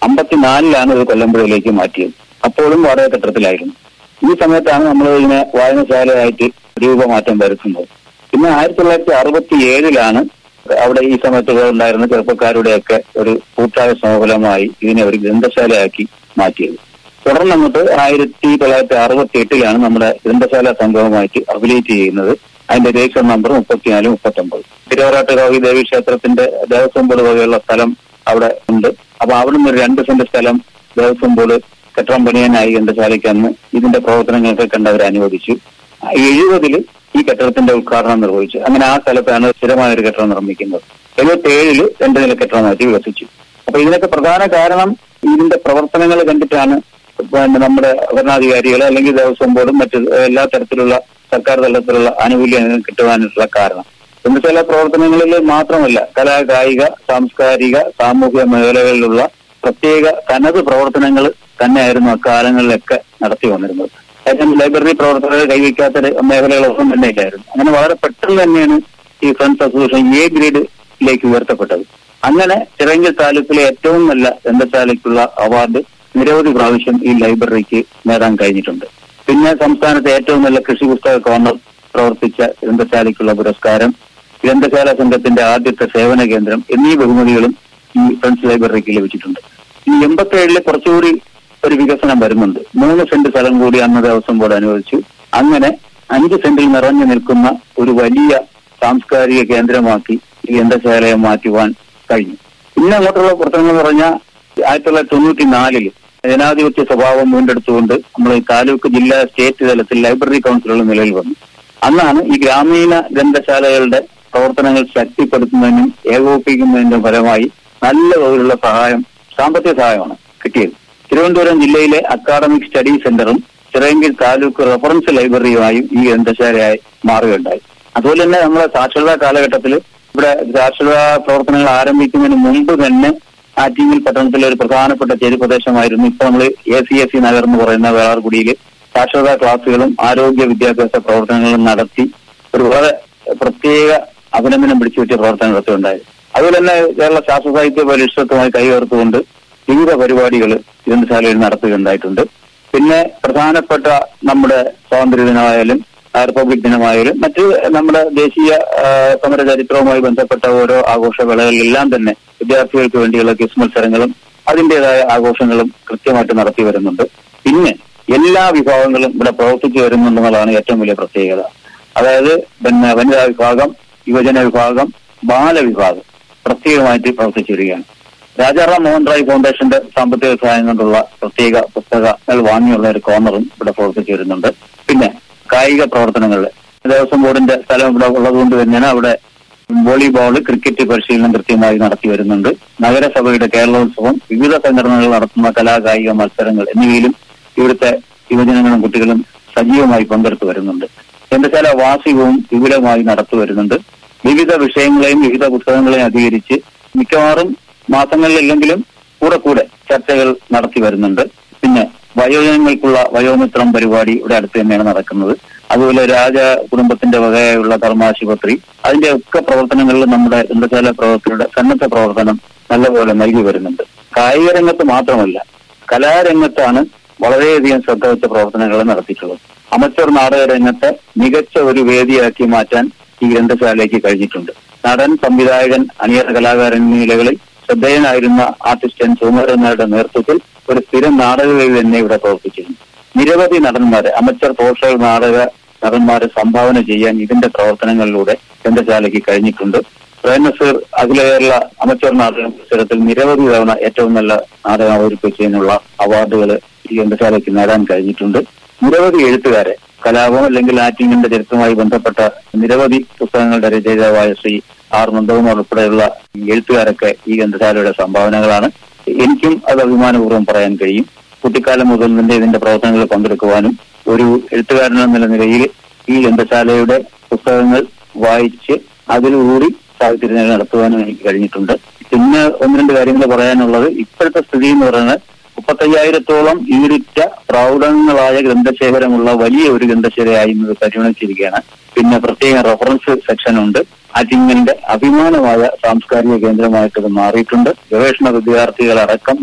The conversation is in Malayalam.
അമ്പത്തിനാലിലാണ് ഇത് കൊല്ലമ്പുഴയിലേക്ക് മാറ്റിയത് അപ്പോഴും വാടക കെട്ടിടത്തിലായിരുന്നു ഈ സമയത്താണ് നമ്മൾ ഇതിനെ വായനശാലയായിട്ട് രൂപമാറ്റം വരുത്തുന്നത് പിന്നെ ആയിരത്തി തൊള്ളായിരത്തി അറുപത്തി ഏഴിലാണ് അവിടെ ഈ സമയത്ത് ഉണ്ടായിരുന്ന ചെറുപ്പക്കാരുടെയൊക്കെ ഒരു കൂട്ടായ സമഫലമായി ഇതിനെ ഒരു ഗ്രന്ഥശാലയാക്കി മാറ്റിയത് തുടർന്ന് അങ്ങോട്ട് ആയിരത്തി തൊള്ളായിരത്തി അറുപത്തി എട്ടിലാണ് നമ്മുടെ ഗ്രന്ഥശാല സംഘവുമായിട്ട് അഫിലിയേറ്റ് ചെയ്യുന്നത് അതിന്റെ രജിസ്റ്റർ നമ്പർ മുപ്പത്തിനാല് മുപ്പത്തൊമ്പത് തിരുവറാട്ടുകാവി ദേവി ക്ഷേത്രത്തിന്റെ ദേവസ്വം ബോർഡ് വകയുള്ള സ്ഥലം അവിടെ ഉണ്ട് അപ്പൊ അവിടെ നിന്ന് ഒരു രണ്ട് സെന്റ് സ്ഥലം ദേവസ്വം ബോർഡ് കെട്ടിടം പണിയാനായി ഗ്രന്ഥശാലയ്ക്ക് അന്ന് ഇതിന്റെ പ്രവർത്തനങ്ങൾക്ക് കണ്ടവർ അനുവദിച്ചു എഴുപതില് ഈ കെട്ടിടത്തിന്റെ ഉദ്ഘാടനം നിർവഹിച്ചു അങ്ങനെ ആ സ്ഥലത്താണ് സ്ഥിരമായ ഒരു കെട്ടിടം നിർമ്മിക്കുന്നത് എഴുപത്തി ഏഴില് രണ്ട് നില കെട്ടിടമാക്കി വികസിച്ചു അപ്പൊ ഇതിനൊക്കെ പ്രധാന കാരണം ഇതിന്റെ പ്രവർത്തനങ്ങൾ കണ്ടിട്ടാണ് പിന്നെ നമ്മുടെ ഭരണാധികാരികൾ അല്ലെങ്കിൽ ദേവസ്വം ബോർഡും മറ്റ് എല്ലാ തരത്തിലുള്ള സർക്കാർ തലത്തിലുള്ള ആനുകൂല്യങ്ങൾ കിട്ടുവാനുള്ള കാരണം ചില പ്രവർത്തനങ്ങളിൽ മാത്രമല്ല കലാ കായിക സാംസ്കാരിക സാമൂഹിക മേഖലകളിലുള്ള പ്രത്യേക തനത് പ്രവർത്തനങ്ങൾ തന്നെയായിരുന്നു അക്കാലങ്ങളിലൊക്കെ നടത്തി വന്നിരുന്നത് കാരണം ലൈബ്രറി പ്രവർത്തകർ കൈവയ്ക്കാത്ത മേഖലകളൊന്നും തന്നെ ഇല്ലായിരുന്നു അങ്ങനെ വളരെ പെട്ടെന്ന് തന്നെയാണ് ഈ ഫ്രണ്ട്സ് അസോസിയേഷൻ എ ഗ്രേഡിലേക്ക് ഉയർത്തപ്പെട്ടത് അങ്ങനെ ചിറങ്കൽ താലൂക്കിലെ ഏറ്റവും നല്ല ഗ്രന്ഥശാലയ്ക്കുള്ള അവാർഡ് നിരവധി പ്രാവശ്യം ഈ ലൈബ്രറിക്ക് നേടാൻ കഴിഞ്ഞിട്ടുണ്ട് പിന്നെ സംസ്ഥാനത്തെ ഏറ്റവും നല്ല കൃഷി പുസ്തക കോർണർ പ്രവർത്തിച്ച ഗ്രന്ഥശാലയ്ക്കുള്ള പുരസ്കാരം ഗ്രന്ഥശാല സംഘത്തിന്റെ ആദ്യത്തെ സേവന കേന്ദ്രം എന്നീ ബഹുമതികളും ഈ ഫ്രണ്ട്സ് ലൈബ്രറിക്ക് ലഭിച്ചിട്ടുണ്ട് ഈ എൺപത്തി ഏഴില് കുറച്ചുകൂടി ഒരു വികസനം വരുന്നുണ്ട് മൂന്ന് സെന്റ് സ്ഥലം കൂടി അന്ന് ദേവസ്വം ബോർഡ് അനുവദിച്ചു അങ്ങനെ അഞ്ച് സെന്റിൽ നിറഞ്ഞു നിൽക്കുന്ന ഒരു വലിയ സാംസ്കാരിക കേന്ദ്രമാക്കി ഈ ഗ്രന്ഥശാലയെ മാറ്റുവാൻ കഴിഞ്ഞു പിന്നെ അങ്ങോട്ടുള്ള പ്രവർത്തനങ്ങൾ എന്ന് പറഞ്ഞാൽ ആയിരത്തി തൊള്ളായിരത്തി തൊണ്ണൂറ്റി നാലില് ജനാധിപത്യ സ്വഭാവം വീണ്ടെടുത്തുകൊണ്ട് നമ്മൾ ഈ താലൂക്ക് ജില്ലാ സ്റ്റേറ്റ് തലത്തിൽ ലൈബ്രറി കൗൺസിലുകൾ നിലവിൽ വന്നു അന്നാണ് ഈ ഗ്രാമീണ ഗ്രന്ഥശാലകളുടെ പ്രവർത്തനങ്ങൾ ശക്തിപ്പെടുത്തുന്നതിനും ഏകോപിപ്പിക്കുന്നതിന്റെ ഫലമായി നല്ല തോതിലുള്ള സഹായം സാമ്പത്തിക സഹായമാണ് കിട്ടിയത് തിരുവനന്തപുരം ജില്ലയിലെ അക്കാഡമിക് സ്റ്റഡി സെന്ററും ചിറയങ്കിൽ താലൂക്ക് റെഫറൻസ് ലൈബ്രറിയുമായും ഈ ഗ്രന്ഥശാലയായി മാറുകയുണ്ടായി അതുപോലെ തന്നെ നമ്മുടെ സാക്ഷരതാ കാലഘട്ടത്തിൽ ഇവിടെ സാക്ഷരതാ പ്രവർത്തനങ്ങൾ ആരംഭിക്കുന്നതിന് മുമ്പ് തന്നെ ആറ്റിങ്ങൽ പട്ടണത്തിലെ ഒരു പ്രധാനപ്പെട്ട ചേരി പ്രദേശമായിരുന്നു ഇപ്പോൾ നമ്മൾ A C S C Nagar എന്ന് പറയുന്ന വേളാർകുടിയിൽ സാക്ഷരതാ ക്ലാസുകളും ആരോഗ്യ വിദ്യാഭ്യാസ പ്രവർത്തനങ്ങളും നടത്തി ഒരു വളരെ പ്രത്യേക അഭിനന്ദനം പിടിച്ചു പറ്റിയ പ്രവർത്തനം നടത്തുകയുണ്ടായത് അതുപോലെ തന്നെ കേരള ശാസ്ത്ര സാഹിത്യ പരിഷത്തുമായി കൈകോർത്തുകൊണ്ട് വിവിധ പരിപാടികൾ ഗ്രന്ഥശാലയിൽ നടത്തുകയുണ്ടായിട്ടുണ്ട് പിന്നെ പ്രധാനപ്പെട്ട നമ്മുടെ സ്വാതന്ത്ര്യ ദിനമായാലും റിപ്പബ്ലിക് ദിനമായാലും മറ്റ് നമ്മുടെ ദേശീയ സമര ചരിത്രവുമായി ബന്ധപ്പെട്ട ഓരോ ആഘോഷവേളകളിലെല്ലാം തന്നെ വിദ്യാർത്ഥികൾക്ക് വേണ്ടിയുള്ള ക്വിസ് മത്സരങ്ങളും അതിന്റേതായ ആഘോഷങ്ങളും കൃത്യമായിട്ട് നടത്തി വരുന്നുണ്ട് പിന്നെ എല്ലാ വിഭാഗങ്ങളും ഇവിടെ പ്രവർത്തിച്ചു വരുന്നുണ്ടെന്നുള്ളതാണ് ഏറ്റവും വലിയ പ്രത്യേകത അതായത് പിന്നെ വനിതാ വിഭാഗം യുവജന വിഭാഗം ബാലവിഭാഗം പ്രത്യേകമായിട്ട് പ്രവർത്തിച്ചു വരികയാണ് രാജാറാം മോഹൻ റായ് ഫൗണ്ടേഷന്റെ സാമ്പത്തിക സഹായം കൊണ്ടുള്ള പ്രത്യേക പുസ്തകങ്ങൾ വാങ്ങിയുള്ള ഒരു കോർണറും ഇവിടെ പ്രവർത്തിച്ചു വരുന്നുണ്ട് പിന്നെ കായിക പ്രവർത്തനങ്ങളിൽ ദേവസ്വം ബോർഡിന്റെ സ്ഥലം ഇവിടെ ഉള്ളതുകൊണ്ട് തന്നെയാണ് അവിടെ വോളിബോൾ ക്രിക്കറ്റ് പരിശീലനം കൃത്യമായി നടത്തി വരുന്നുണ്ട് നഗരസഭയുടെ കേരളോത്സവം വിവിധ സംഘടനകൾ നടത്തുന്ന കലാകായിക മത്സരങ്ങൾ എന്നിവയിലും ഇവിടുത്തെ യുവജനങ്ങളും കുട്ടികളും സജീവമായി പങ്കെടുത്തു വരുന്നുണ്ട് ഗ്രന്ഥശാല വാർഷികവും വിപുലമായി നടത്തി വരുന്നുണ്ട് വിവിധ വിഷയങ്ങളെയും വിവിധ പുസ്തകങ്ങളെയും അധികരിച്ച് മിക്കവാറും മാസങ്ങളിലെങ്കിലും കൂടെ കൂടെ ചർച്ചകൾ നടത്തി വരുന്നുണ്ട് പിന്നെ വയോജനങ്ങൾക്കുള്ള വയോമിത്രം പരിപാടി ഇവിടെ അടുത്ത് തന്നെയാണ് നടക്കുന്നത് അതുപോലെ രാജ കുടുംബത്തിന്റെ വകയായുള്ള ധർമാശുപത്രി അതിന്റെ ഒക്കെ പ്രവർത്തനങ്ങളിൽ നമ്മുടെ ഗ്രന്ഥശാല പ്രവർത്തകരുടെ സന്നദ്ധ പ്രവർത്തനം നല്ലപോലെ നൽകി വരുന്നുണ്ട് കായിക രംഗത്ത് മാത്രമല്ല കലാരംഗത്താണ് വളരെയധികം ശ്രദ്ധ വെച്ച പ്രവർത്തനങ്ങൾ നടത്തിയിട്ടുള്ളത് അമച്ചർ നാടക രംഗത്തെ മികച്ച ഒരു വേദിയാക്കി മാറ്റാൻ ഈ ഗ്രന്ഥശാലയ്ക്ക് കഴിഞ്ഞിട്ടുണ്ട് നടൻ സംവിധായകൻ അണിയറ കലാകാരൻ എന്നീ നിലകളിൽ ശ്രദ്ധേയനായിരുന്ന ആർട്ടിസ്റ്റ് എൻ സുകുമാരനായുടെ നേതൃത്വത്തിൽ ഒരു സ്ഥിരം നാടകവേദി തന്നെ ഇവിടെ പ്രവർത്തിച്ചിരുന്നു നിരവധി നടന്മാരെ അമച്ചർ പ്രൊഫഷണൽ നാടക നടന്മാരെ സംഭാവന ചെയ്യാൻ ഇതിന്റെ പ്രവർത്തനങ്ങളിലൂടെ ഗ്രന്ഥശാലയ്ക്ക് കഴിഞ്ഞിട്ടുണ്ട് പ്രേംനസീർ അഖില കേരള അമച്ചർ നാടക മത്സരത്തിൽ നിരവധി തവണ ഏറ്റവും നല്ല നാടകം അവതരിപ്പിച്ചതിനുള്ള അവാർഡുകൾ ഈ ഗ്രന്ഥശാലയ്ക്ക് നേടാൻ കഴിഞ്ഞിട്ടുണ്ട് നിരവധി എഴുത്തുകാരെ കലാപം അല്ലെങ്കിൽ ആറ്റിങ്ങിന്റെ ചരിത്രവുമായി ബന്ധപ്പെട്ട നിരവധി പുസ്തകങ്ങളുടെ രചയിതാവായ ശ്രീ ആർ നന്ദകുമാർ ഉൾപ്പെടെയുള്ള എഴുത്തുകാരൊക്കെ ഈ ഗ്രന്ഥശാലയുടെ സംഭാവനകളാണ് എനിക്കും അത് അഭിമാനപൂർവ്വം പറയാൻ കഴിയും കുട്ടിക്കാലം മുതൽ തന്നെ ഇതിന്റെ പ്രവർത്തനങ്ങളിൽ പങ്കെടുക്കുവാനും ഒരു എഴുത്തുകാരൻ എന്ന നിലയിൽ ഈ ഗ്രന്ഥശാലയുടെ പുസ്തകങ്ങൾ വായിച്ച് അതിലൂടി സാഹിത്യരചന നടത്തുവാനും എനിക്ക് കഴിഞ്ഞിട്ടുണ്ട് പിന്നെ ഒന്ന് രണ്ട് കാര്യങ്ങൾ പറയാനുള്ളത് ഇപ്പോഴത്തെ സ്ഥിതി എന്ന് പറയുന്നത് മുപ്പത്തയ്യായിരത്തോളം ഈടിറ്റ പ്രൗഢങ്ങളായ ഗ്രന്ഥശേഖരമുള്ള വലിയ ഒരു ഗ്രന്ഥശാലയായി ഇന്ന് പരിഗണിച്ചിരിക്കുകയാണ് പിന്നെ പ്രത്യേക റെഫറൻസ് സെക്ഷൻ ഉണ്ട് ആറ്റിങ്ങലിന്റെ അഭിമാനമായ സാംസ്കാരിക കേന്ദ്രമായിട്ട് ഇത് മാറിയിട്ടുണ്ട് ഗവേഷണ വിദ്യാർത്ഥികളടക്കം